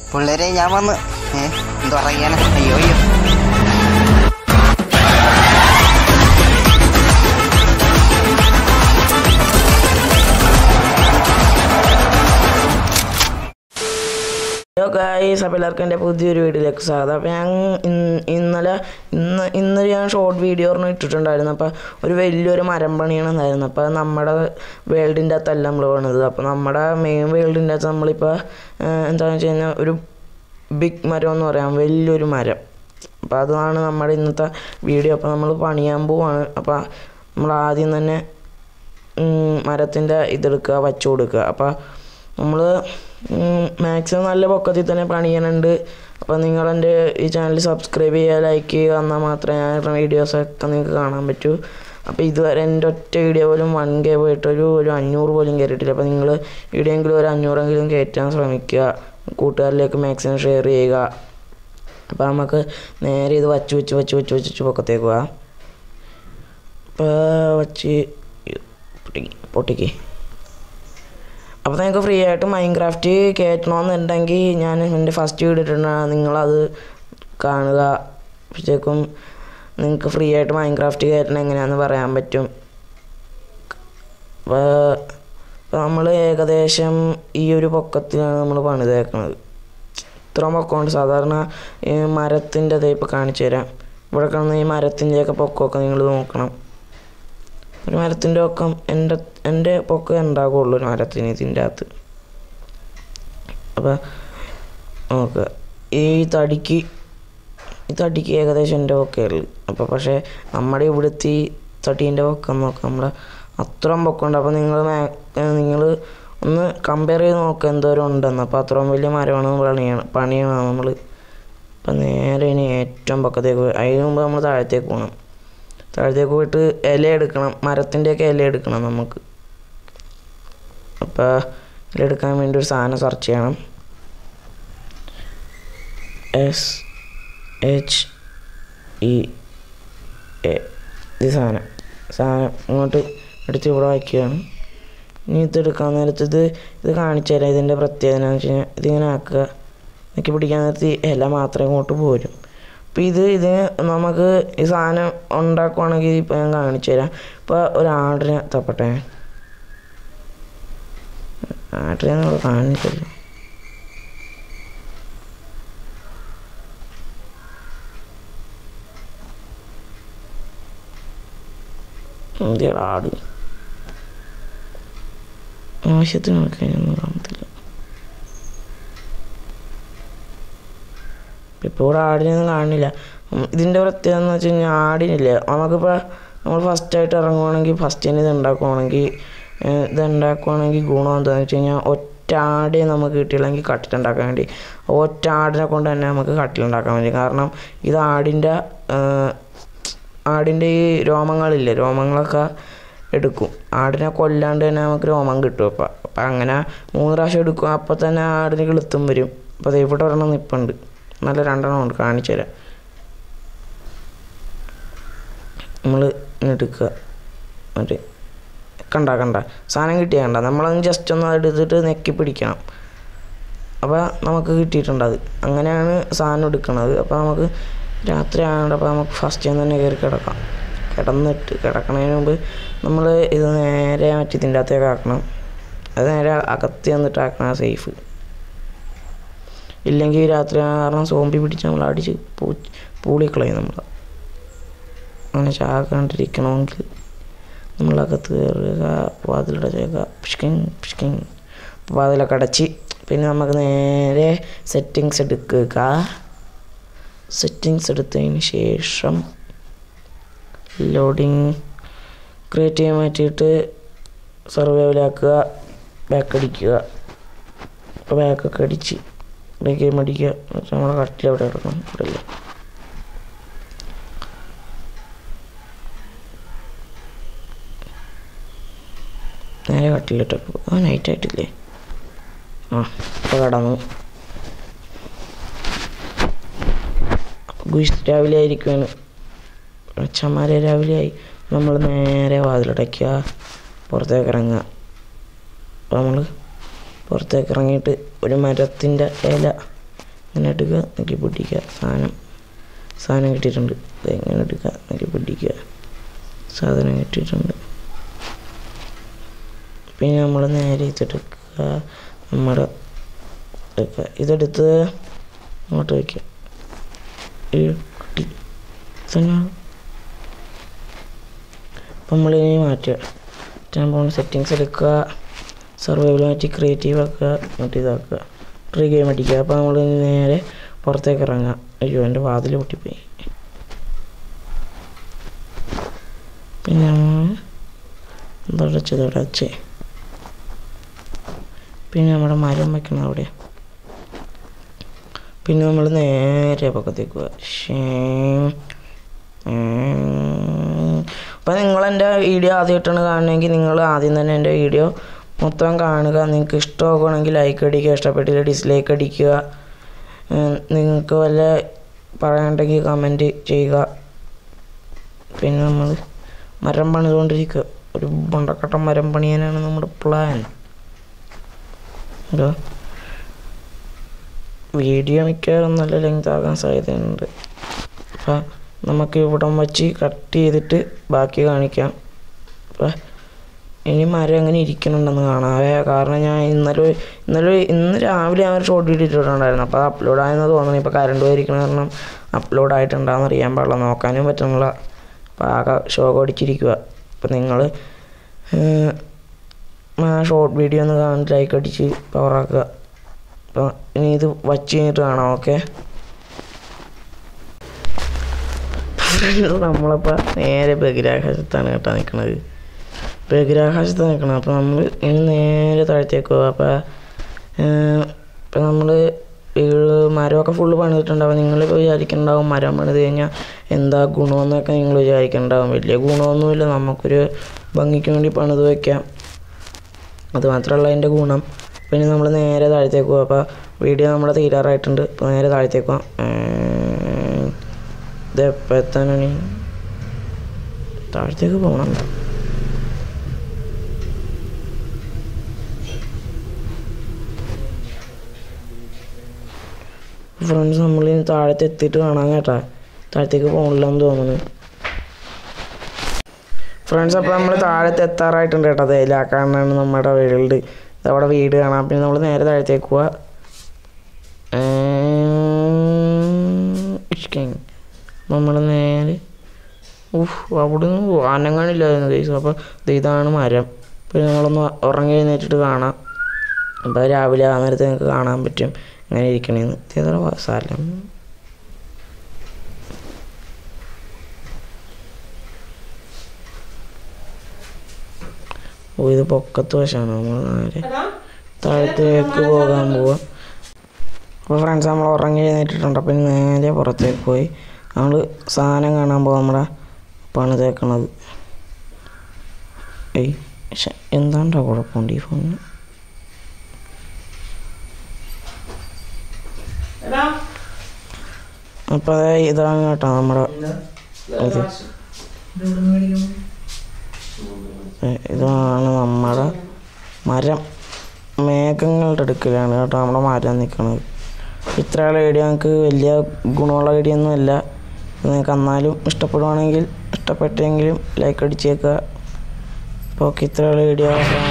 പിള്ളേരെ ഞാൻ വന്ന് ഏ എന്ത് പറയാനാ അയ്യോ അയ്യോ ഹലോ ഗായ്സ് അപ്പോൾ എല്ലാവർക്കും എൻ്റെ പുതിയൊരു വീഡിയോയിലേക്ക് സ്വാഗതം അപ്പോൾ ഞാൻ ഇന്ന് ഇന്നലെ ഇന്ന് ഇന്ന് ഞാൻ ഷോർട്ട് വീഡിയോ ഒരെണ്ണം ഇട്ടിട്ടുണ്ടായിരുന്നു അപ്പോൾ ഒരു വലിയൊരു മരം പണിയാണ് ഉണ്ടായിരുന്നത് അപ്പോൾ അത് നമ്മുടെ വേൾഡിൻ്റെ അകത്തല്ല നമ്മൾ പണിത് അപ്പോൾ നമ്മുടെ മെയിൻ വേൾഡിൻ്റെ അകത്ത് നമ്മളിപ്പോൾ എന്താണെന്ന് വെച്ച് കഴിഞ്ഞാൽ ഒരു ബിഗ് മരം എന്ന് പറയാം വലിയൊരു മരം അപ്പോൾ അതാണ് നമ്മുടെ ഇന്നത്തെ വീഡിയോ അപ്പോൾ നമ്മൾ പണിയാൻ പോവാണ് അപ്പോൾ നമ്മൾ ആദ്യം തന്നെ മരത്തിൻ്റെ ഇതെടുക്കുക വച്ചു കൊടുക്കുക അപ്പോൾ നമ്മൾ മാക്സിമം നല്ല പൊക്കത്തിൽ തന്നെ പണിയണുണ്ട് അപ്പോൾ നിങ്ങൾ എൻ്റെ ഈ ചാനൽ സബ്സ്ക്രൈബ് ചെയ്യുക ലൈക്ക് ചെയ്യുക എന്നാൽ മാത്രമേ ഞാൻ ഇടുന്ന വീഡിയോസൊക്കെ നിങ്ങൾക്ക് കാണാൻ പറ്റൂ അപ്പോൾ ഇതുവരെ എൻ്റെ ഒറ്റ വീഡിയോ പോലും വൺ കെ പോയിട്ട് ഒരു ഒരു അഞ്ഞൂറ് പോലും കയറിയിട്ടില്ല അപ്പോൾ നിങ്ങൾ വീഡിയോ എങ്കിലും ഒരു അഞ്ഞൂറെങ്കിലും കയറ്റാൻ ശ്രമിക്കുക കൂട്ടുകാരിലേക്ക് മാക്സിമം ഷെയർ ചെയ്യുക അപ്പോൾ നമുക്ക് നേരെ ഇത് വച്ച് വെച്ച് വെച്ച് വെച്ച് വെച്ച് വെച്ച് പൊക്കത്തേക്ക് പോവാം അപ്പോൾ വച്ച് പൊട്ടിക്ക് പൊട്ടിക്ക് അപ്പോൾ നിങ്ങൾക്ക് ഫ്രീ ആയിട്ട് മൈൻക്രാഫ്റ്റ് കയറ്റണമെന്നുണ്ടെങ്കിൽ ഞാൻ എൻ്റെ ഫസ്റ്റ് വീഡിയോ ഇട്ടിട്ടുണ്ട് നിങ്ങളത് കാണുക അപ്പോഴത്തേക്കും നിങ്ങൾക്ക് ഫ്രീ ആയിട്ട് മൈൻക്രാഫ്റ്റ് കയറ്റണം എങ്ങനെയാണെന്ന് പറയാൻ പറ്റും അപ്പോൾ ഇപ്പോൾ നമ്മൾ ഏകദേശം ഈ ഒരു പൊക്കത്തിലാണ് നമ്മൾ പണിതേക്കുന്നത് ഇത്ര പൊക്കമുണ്ട് സാധാരണ ഈ മരത്തിൻ്റെ ഇപ്പോൾ കാണിച്ചു തരാം ഇവിടെ കാണുന്ന ഈ മരത്തിൻ്റെയൊക്കെ പൊക്കമൊക്കെ നിങ്ങൾ നോക്കണം ഒരു മരത്തിൻ്റെ പൊക്കം എൻ്റെ എൻ്റെ പൊക്കം ഉണ്ടാകുള്ളൂ ഒരു മരത്തിന് ഇതിൻ്റെ അകത്ത് അപ്പോൾ നോക്കുക ഈ തടിക്ക് ഈ തടിക്ക് ഏകദേശം എൻ്റെ പൊക്കയുള്ളു അപ്പോൾ പക്ഷേ നമ്മുടെ ഇവിടുത്തെ ഈ തടീൻ്റെ പൊക്കം നോക്കാം നമ്മുടെ അത്രയും പൊക്കമുണ്ട് അപ്പോൾ നിങ്ങൾ നിങ്ങൾ ഒന്ന് കമ്പയർ ചെയ്ത് നോക്കുക എന്തോരം ഉണ്ടെന്ന് അപ്പോൾ അത്രയും വലിയ മരമാണ് പണിയാണ് പണിയാണ് നമ്മൾ അപ്പം നേരെ ഇനി ഏറ്റവും പക്കത്തേക്ക് പോയി അതിന് മുമ്പ് നമ്മൾ താഴത്തേക്ക് പോകണം താഴത്തേക്ക് പോയിട്ട് ഇല എടുക്കണം മരത്തിൻ്റെയൊക്കെ ഇല എടുക്കണം നമുക്ക് അപ്പോൾ ഇല എടുക്കാൻ വേണ്ടി ഒരു സാധനം സെർച്ച് ചെയ്യണം എസ് എച്ച് ഇ എ ഇത് സാധനം സാധനം ഇങ്ങോട്ട് എടുത്ത് ഇവിടെ വയ്ക്കുകയാണ് ഇനി ഇത് എടുക്കാൻ നേരത്ത് ഇത് ഇത് കാണിച്ചു തരാം ഇതിൻ്റെ പ്രത്യേകത എന്ന് വെച്ച് കഴിഞ്ഞാൽ ഇതിങ്ങനെ ആക്കുക എനിക്ക് പിടിക്കാൻ നേരത്ത് ഇല മാത്രമേ ഇങ്ങോട്ട് പോരും അപ്പോൾ ഇത് ഇത് നമുക്ക് ഈ സാധനം ഉണ്ടാക്കുവാണെങ്കിൽ ഇപ്പോൾ ഞാൻ കാണിച്ചു തരാം ഇപ്പോൾ ഒരു ആടിനെ തപ്പട്ടെ ആടിനെ നമ്മൾ കാണിച്ചല്ലോ എന്തിയാ ആട് ആവശ്യത്തിന് കഴിഞ്ഞൊന്നും കാണത്തില്ല ഇപ്പോൾ ഇവിടെ ആടിനൊന്നും കാണില്ല ഇതിൻ്റെ പ്രത്യേകത എന്ന് വെച്ച് കഴിഞ്ഞാൽ ആടിനില്ല നമുക്കിപ്പോൾ നമ്മൾ ഫസ്റ്റായിട്ട് ഇറങ്ങുവാണെങ്കിൽ ഫസ്റ്റ് തന്നെ ഇത് ഉണ്ടാക്കുവാണെങ്കിൽ ഇത് ഉണ്ടാക്കുവാണെങ്കിൽ ഗുണം എന്താണെന്ന് വെച്ച് കഴിഞ്ഞാൽ ഒറ്റ ആടെ നമുക്ക് കിട്ടിയില്ലെങ്കിൽ കട്ടിലുണ്ടാക്കാൻ വേണ്ടി ഒറ്റ ആടിനെ കൊണ്ട് തന്നെ നമുക്ക് കട്ടിലുണ്ടാക്കാൻ വേണ്ടി കാരണം ഇത് ആടിൻ്റെ ആടിൻ്റെ ഈ രോമങ്ങളില്ലേ രോമങ്ങളൊക്കെ എടുക്കും ആടിനെ കൊല്ലാണ്ട് തന്നെ നമുക്ക് രോമം കിട്ടും അപ്പം അപ്പം അങ്ങനെ മൂന്ന് പ്രാവശ്യം എടുക്കും അപ്പം തന്നെ ആടിന് കിളുത്തും വരും അപ്പോൾ ഇവിടെ ഒരെണ്ണം നിൽപ്പുണ്ട് നല്ല രണ്ടെണ്ണം ഉണ്ട് കാണിച്ചു തരാം നമ്മൾ എടുക്കുക മറ്റേ കണ്ട കണ്ട സാധനം കിട്ടിയ കണ്ട നമ്മളൊന്ന് ജസ്റ്റ് ഒന്ന് എടുത്തിട്ട് നെക്കി പിടിക്കണം അപ്പോൾ നമുക്ക് കിട്ടിയിട്ടുണ്ട് അത് അങ്ങനെയാണ് സാധനം എടുക്കണത് അപ്പോൾ നമുക്ക് രാത്രി ആയതുകൊണ്ട് അപ്പോൾ നമുക്ക് ഫസ്റ്റ് തന്നെ കയറി കിടക്കാം കിടന്നിട്ട് കിടക്കണതിന് മുമ്പ് നമ്മൾ ഇത് നേരെ മറ്റേ ഇതിൻ്റെ അകത്തേക്ക് ആക്കണം അത് നേരെ അകത്ത് ചെന്നിട്ട് ആക്കണം സേഫ് ഇല്ലെങ്കിൽ രാത്രി കാരണം സോമ്പി പിടിച്ച് നമ്മൾ അടിച്ച് പൂ പൂളിക്കളയും നമ്മൾ അങ്ങനെ ചാകാണ്ടിരിക്കണമെങ്കിൽ നമ്മളകത്ത് കയറുക വാതിലടച്ചേക്കുക പിഷ്കിങ് പിഷ്കിങ് വാതിലൊക്കെ അടച്ച് പിന്നെ നമുക്ക് നേരെ സെറ്റിങ്സ് എടുക്കുക സെറ്റിങ്സ് എടുത്തതിന് ശേഷം ലോഡിങ് ക്രിയേറ്റ് ചെയ്യാൻ മാറ്റിയിട്ട് സർവൈവലാക്കുക ബാക്ക് അടിക്കുക അപ്പോൾ ബാക്കൊക്കെ അടിച്ച് ഗെയിം അടിക്കുക നമ്മളെ കട്ടിൽ എവിടെ കിടക്കണം ഇവിടെ ഇല്ല നേരെ കട്ടിലിട്ട് ആ നൈറ്റ് ആയിട്ടില്ലേ ആ ഇപ്പോൾ കടന്നു ഗുയിസ് രാവിലെ ആയിരിക്കുവാണ് അച്ഛന്മാരെ രാവിലെ ആയി നമ്മൾ നേരെ വാതിലടയ്ക്കുക പുറത്തേക്ക് ഇറങ്ങുക അപ്പോൾ നമ്മൾ പുറത്തേക്ക് ഇറങ്ങിയിട്ട് ഒരു മരത്തിൻ്റെ ഇല ഇങ്ങനെ എടുക്കുക നോക്കി പൊട്ടിക്കുക സാധനം സാധനം കിട്ടിയിട്ടുണ്ട് ഇത് എങ്ങനെ എടുക്കുക നോക്കി പൊട്ടിക്കുക സാധനം കിട്ടിയിട്ടുണ്ട് പിന്നെ നമ്മൾ നേരെ ഇതെടുക്കുക നമ്മുടെ എടുക്കുക ഇതെടുത്ത് അങ്ങോട്ട് വയ്ക്കുക ഈ കുട്ടി തന്നെ അപ്പം നമ്മളിനി മാറ്റുക ടെമ്പോ സെറ്റിങ്സ് എടുക്കുക സർവൈവൽ മാറ്റി ക്രിയേറ്റീവ് ആക്കുക എന്നിട്ട് ഇതാക്കുക ട്രീ ഗെയിം അടിക്കുക അപ്പോൾ നമ്മൾ നേരെ പുറത്തേക്ക് ഇറങ്ങുക അയ്യോ എൻ്റെ വാതിൽ പൊട്ടിപ്പോയി പിന്നെ തുടച്ച് തുടച്ച് പിന്നെ നമ്മുടെ മരം വെക്കണം അവിടെ പിന്നെ നമ്മൾ നേരെ പക്കത്തേക്ക് പോവുക ഷേ അപ്പം നിങ്ങൾ എൻ്റെ വീഡിയോ ആദ്യമായിട്ടാണ് കാണണമെങ്കിൽ നിങ്ങൾ ആദ്യം തന്നെ എൻ്റെ വീഡിയോ മൊത്തം കാണുക നിങ്ങൾക്ക് ഇഷ്ടമാക്കുകയാണെങ്കിൽ ലൈക്ക് അടിക്കുക ഇഷ്ടപ്പെട്ടില്ല ഡിസ്ലൈക്ക് അടിക്കുക ഉം, നിങ്ങൾക്ക് വല്ല പറയാനുണ്ടെങ്കിൽ കമൻറ്റ് ചെയ്യുക പിന്നെ നമ്മൾ മരം പണിതുകൊണ്ടിരിക്കുക ഒരു ബണ്ടക്കട്ട മരം പണിയാനാണ് നമ്മുടെ പ്ലാൻ എന്തോ വീഡിയോ മിക്കവാറും നല്ല ലെങ്ത് ആകാൻ സാധ്യതയുണ്ട് അപ്പം നമുക്ക് ഇവിടം വച്ച് കട്ട് ചെയ്തിട്ട് ബാക്കി കാണിക്കാം അപ്പം ഇനി മരം എങ്ങനെ ഇരിക്കുന്നുണ്ടെന്ന് കാണാവേ കാരണം ഞാൻ ഇന്നലെ ഇന്നലെ ഇന്ന് രാവിലെ ഞാൻ ഒരു ഷോർട്ട് വീഡിയോ ഇട്ടിട്ടുണ്ടായിരുന്നു അപ്പോൾ അത് അപ്ലോഡ് ആയെന്ന് തോന്നുന്നു ഇപ്പോൾ കറണ്ട് പോയിരിക്കണ കാരണം അപ്ലോഡ് ആയിട്ടുണ്ടാകുന്ന അറിയാൻ പാടില്ല നോക്കാനും പറ്റുന്നില്ല അപ്പോൾ ആകെ ഷോക്ക് അടിച്ചിരിക്കുക അപ്പം നിങ്ങൾ ആ ഷോർട്ട് വീഡിയോ ഒന്ന് കാണി ലൈക്ക് അടിച്ച് പവറാക്കുക അപ്പോൾ ഇനി ഇത് വച്ച് കഴിഞ്ഞിട്ട് കാണാം ഓക്കെ നമ്മളിപ്പോൾ നേരെ ബഹിരാകാശത്താണ് കേട്ടോ നിൽക്കണത് ബഹിരാകാശത്ത് നിൽക്കണം അപ്പോൾ നമ്മൾ ഇനി നേരെ താഴത്തേക്ക് പോകുക അപ്പോൾ ഇപ്പം നമ്മൾ മരമൊക്കെ ഫുള്ള് പണിതിട്ടുണ്ടാവും നിങ്ങളിപ്പോൾ വിചാരിക്കുന്നുണ്ടാവും മരം പണിത് കഴിഞ്ഞാൽ എന്താ ഗുണമെന്നൊക്കെ നിങ്ങൾ വിചാരിക്കുന്നുണ്ടാവും വലിയ ഗുണമൊന്നുമില്ല നമുക്കൊരു ഭംഗിക്ക് വേണ്ടി പണിത് വയ്ക്കാം അത് മാത്രമല്ല അതിൻ്റെ ഗുണം പിന്നെ നമ്മൾ നേരെ താഴത്തേക്ക് പോകും അപ്പോൾ വീഡിയോ നമ്മുടെ തീരാറായിട്ടുണ്ട് അപ്പോൾ നേരെ താഴത്തേക്ക് പോകാം ഇത് എപ്പോൾ എത്താനാണ് താഴത്തേക്ക് പോകണം ഫ്രണ്ട്സ് നമ്മൾ താഴത്ത് എത്തിയിട്ട് കാണാൻ കേട്ടാ താഴത്തേക്ക് പോകണില്ലെന്ന് തോന്നുന്നു ഫ്രണ്ട്സ് അപ്പോൾ നമ്മൾ താഴത്ത് എത്താറായിട്ടുണ്ട് കേട്ടോ തേയിലാക്കാനാണ് നമ്മുടെ വീട് അവിടെ വീട് കാണാം പിന്നെ നമ്മൾ നേരെ താഴത്തേക്ക് പോവാ നമ്മൾ നേരെ ഉഫ് അവിടുന്ന് അനങ്ങാനില്ലായിരുന്നു ദിവസം അപ്പോൾ ഇതാണ് മരം പിന്നെ നമ്മളൊന്ന് ഉറങ്ങി എഴുന്നേറ്റിട്ട് കാണാം അപ്പോൾ രാവിലെ ആ നേരത്തെ നിങ്ങൾക്ക് കാണാൻ പറ്റും ഇങ്ങനെ ഇരിക്കണേന്ന് ഇതേതോ സ്ഥലം ഓ ഇത് പൊക്കത്ത് വശമാണ് നമ്മൾ നേരെ താഴത്തേക്ക് പോകാൻ പോവാ അപ്പോൾ ഫ്രണ്ട്സ് നമ്മൾ ഉറങ്ങി എഴുന്നേറ്റിട്ടുണ്ട് അപ്പം ഇനി നേരെ പുറത്തേക്ക് പോയി നമ്മൾ സാധനം കാണാൻ പോകും നമ്മുടെ പണി തേക്കണത് ഏയ് ശ്ശെ, എന്താണ്ടാ കുഴപ്പമുണ്ട് ഈ ഫോണിന് അപ്പോൾ അതെ ഇതാണ് കേട്ടോ നമ്മുടെ ഇത് ഏ, ഇതാണ് നമ്മുടെ മരം മേഘങ്ങളുടെ അടുക്കലാണ് കേട്ടോ നമ്മുടെ മരം നിൽക്കുന്നത് ഇത്രയുള്ള വീഡിയോ ഞങ്ങൾക്ക് വലിയ ഗുണമുള്ള വീഡിയോ ഒന്നും അല്ല നിങ്ങൾക്ക് എന്നാലും ഇഷ്ടപ്പെടുവാണെങ്കിൽ ഇഷ്ടപ്പെട്ടെങ്കിലും ലൈക്ക് അടിച്ചേക്കുക അപ്പോൾ ഓക്കെ ഇത്രയുള്ള വീഡിയോ